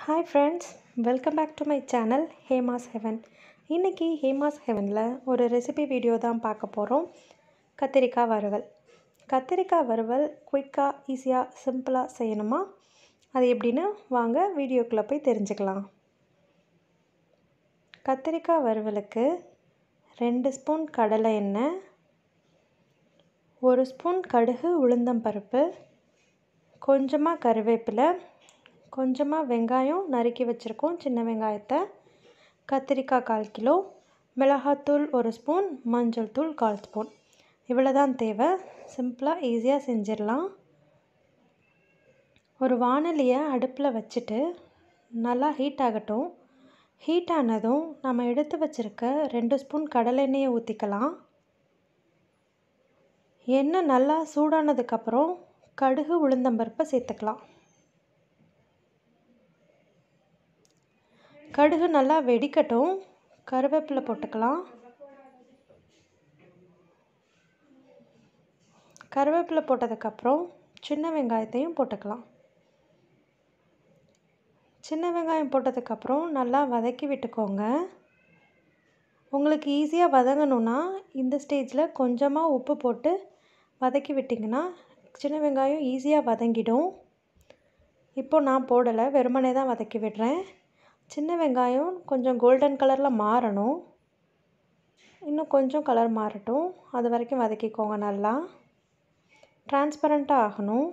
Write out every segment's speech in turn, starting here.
hi friends welcome back to my channel Hema's Heaven இன்றைக்கி ஹேமாஸ் ஹெவனில் ஒரு recipe video தான் பார்க்க போகிறோம் கத்திரிக்காய் வறுவல் கத்திரிக்காய் வறுவல் குயிக்காக ஈஸியாக சிம்பிளாக செய்யணுமா அது எப்படின்னு வாங்க வீடியோக்குள்ளே போய் தெரிஞ்சுக்கலாம் கத்திரிக்காய் வறுவலுக்கு ரெண்டு ஸ்பூன் கடலை எண்ணெய் ஒரு ஸ்பூன் கடுகு உளுந்தம்பருப்பு கொஞ்சமாக கருவேப்பிலை கொஞ்சமாக வெங்காயம் நறுக்கி வச்சுருக்கோம் சின்ன வெங்காயத்தை கத்திரிக்காய் கால் கிலோ மிளகாத்தூள் ஒரு ஸ்பூன் மஞ்சள் தூள் கால் ஸ்பூன் இவ்வளோ தான் தேவை சிம்பிளாக ஈஸியாக செஞ்சிடலாம் ஒரு வானலியை அடுப்பில் வச்சுட்டு நல்லா ஹீட் ஆகட்டும் ஹீட் ஆனதும் நம்ம எடுத்து வச்சுருக்க ரெண்டு ஸ்பூன் கடலெண்ணெயை ஊற்றிக்கலாம் எண்ணெய் நல்லா சூடானதுக்கப்புறம் கடுகு உளுந்தம்பருப்பை சேர்த்துக்கலாம் கடுகு நல்லா வெடிக்கட்டும் கருவேப்பிலை போட்டுக்கலாம் கருவேப்பிலை போட்டதுக்கப்புறம் சின்ன வெங்காயத்தையும் போட்டுக்கலாம் சின்ன வெங்காயம் போட்டதுக்கப்புறம் நல்லா வதக்கி விட்டுக்கோங்க உங்களுக்கு ஈஸியாக வதங்கணுன்னா இந்த ஸ்டேஜில் கொஞ்சமாக உப்பு போட்டு வதக்கி விட்டிங்கன்னா சின்ன வெங்காயம் ஈஸியாக வதங்கிடும் இப்போ நான் போடலை வெறுமனே தான் வதக்கி விடுறேன் சின்ன வெங்காயம் கொஞ்சம் கோல்டன் கலரில் மாறணும் இன்னும் கொஞ்சம் கலர் மாறட்டும் அது வரைக்கும் வதக்கிக்கோங்க நல்லா டிரான்ஸ்பரண்ட்டாக ஆகணும்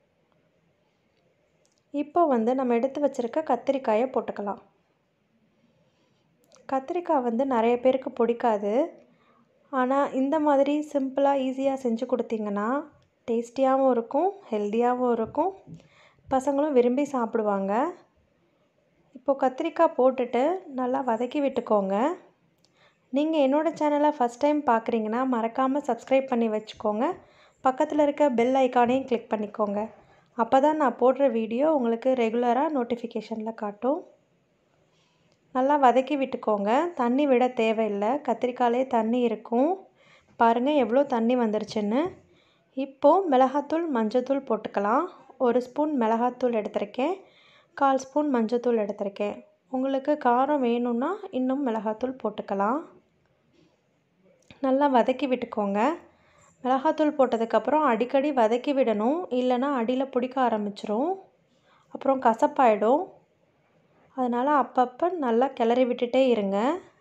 இப்போ வந்து நம்ம எடுத்து வச்சுருக்க கத்திரிக்காயை போட்டுக்கலாம் கத்திரிக்காய் வந்து நிறைய பேருக்கு பிடிக்காது ஆனால் இந்த மாதிரி சிம்பிளாக ஈஸியாக செஞ்சு கொடுத்தீங்கன்னா டேஸ்டியாகவும் இருக்கும் ஹெல்த்தியாகவும் இருக்கும் பசங்களும் விரும்பி சாப்பிடுவாங்க இப்போது கத்திரிக்காய் போட்டுட்டு நல்லா வதக்கி விட்டுக்கோங்க நீங்கள் என்னோடய சேனலை ஃபஸ்ட் டைம் பார்க்குறீங்கன்னா மறக்காமல் சப்ஸ்கிரைப் பண்ணி வச்சுக்கோங்க பக்கத்தில் இருக்க பெல் ஐக்கானையும் கிளிக் பண்ணிக்கோங்க அப்போ தான் நான் போடுற வீடியோ உங்களுக்கு ரெகுலராக நோட்டிஃபிகேஷனில் காட்டும் நல்லா வதக்கி விட்டுக்கோங்க தண்ணி விட தேவையில்லை கத்திரிக்காயிலே தண்ணி இருக்கும் பாருங்கள் எவ்வளோ தண்ணி வந்துருச்சுன்னு இப்போது மிளகாத்தூள் மஞ்சத்தூள் போட்டுக்கலாம் ஒரு ஸ்பூன் மிளகாத்தூள் எடுத்திருக்கேன் கால் ஸ்பூன் மஞ்சத்தூள் எடுத்திருக்கேன் உங்களுக்கு காரம் வேணும்னா இன்னும் மிளகாத்தூள் போட்டுக்கலாம் நல்லா வதக்கி விட்டுக்கோங்க மிளகாத்தூள் போட்டதுக்கப்புறம் அடிக்கடி வதக்கி விடணும் இல்லைன்னா அடியில் பிடிக்க ஆரம்பிச்சிரும் அப்புறம் கசப்பாயிடும் அதனால் அப்பப்போ நல்லா கிளறி விட்டுட்டே இருங்க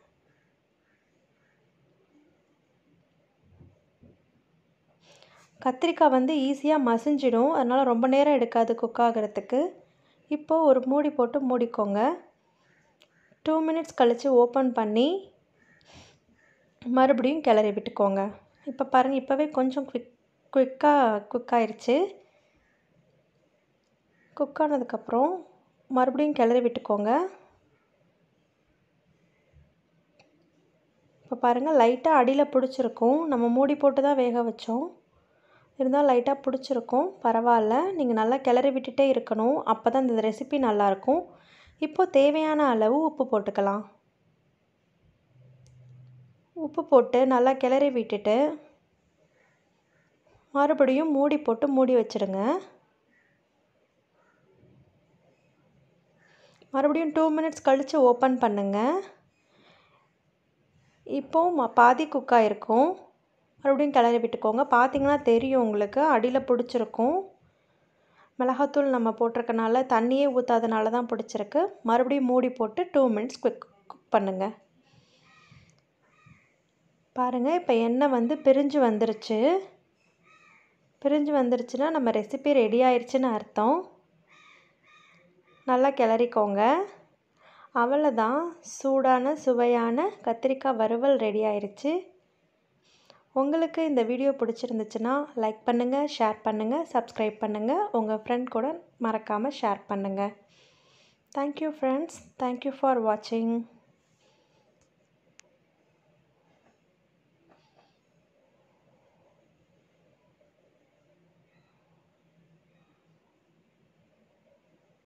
கத்திரிக்காய் வந்து ஈஸியாக மசிஞ்சிடும் அதனால் ரொம்ப நேரம் எடுக்காது குக் ஆகிறதுக்கு இப்போது ஒரு மூடி போட்டு மூடிக்கோங்க டூ மினிட்ஸ் கழித்து ஓப்பன் பண்ணி மறுபடியும் கிளறி விட்டுக்கோங்க இப்போ பாருங்கள் இப்போவே கொஞ்சம் குவிக் குயிக்காக குக் ஆயிடுச்சு குக் ஆனதுக்கப்புறம் மறுபடியும் கிளறி விட்டுக்கோங்க இப்போ பாருங்கள் லைட்டாக அடியில் பிடிச்சிருக்கும் நம்ம மூடி போட்டு தான் வேக வச்சோம் இருந்தால் லைட்டாக பிடிச்சிருக்கும் பரவாயில்ல நீங்கள் நல்லா கிளறி விட்டுட்டே இருக்கணும் அப்போ தான் இந்த ரெசிபி நல்லாயிருக்கும் இப்போது தேவையான அளவு உப்பு போட்டுக்கலாம் உப்பு போட்டு நல்லா கிளறி விட்டுட்டு மறுபடியும் மூடி போட்டு மூடி வச்சுடுங்க மறுபடியும் டூ மினிட்ஸ் கழித்து ஓப்பன் பண்ணுங்கள் இப்போது பாதி குக்காக இருக்கும் மறுபடியும் கிளறி விட்டுக்கோங்க பார்த்தீங்கன்னா தெரியும் உங்களுக்கு அடியில் பிடிச்சிருக்கும் மிளகாத்தூள் நம்ம போட்டிருக்கனால தண்ணியே ஊற்றாதனால தான் பிடிச்சிருக்கு மறுபடியும் மூடி போட்டு டூ மினிட்ஸ் குக் குக் பண்ணுங்கள் பாருங்கள் இப்போ எண்ணெய் வந்து பிரிஞ்சு வந்துருச்சு பிரிஞ்சு வந்துருச்சுன்னா நம்ம ரெசிபி ரெடி ஆயிடுச்சுன்னு அர்த்தம் நல்லா கிளறிக்கோங்க அவ்வளோதான் சூடான சுவையான கத்திரிக்காய் வறுவல் ரெடி ஆயிடுச்சு உங்களுக்கு இந்த வீடியோ பிடிச்சிருந்துச்சுன்னா லைக் பண்ணுங்கள் ஷேர் பண்ணுங்கள் சப்ஸ்கிரைப் பண்ணுங்கள் உங்கள் ஃப்ரெண்ட் கூட மறக்காமல் ஷேர் பண்ணுங்கள் தேங்க்யூ ஃப்ரெண்ட்ஸ் தேங்க்யூ ஃபார் வாட்சிங்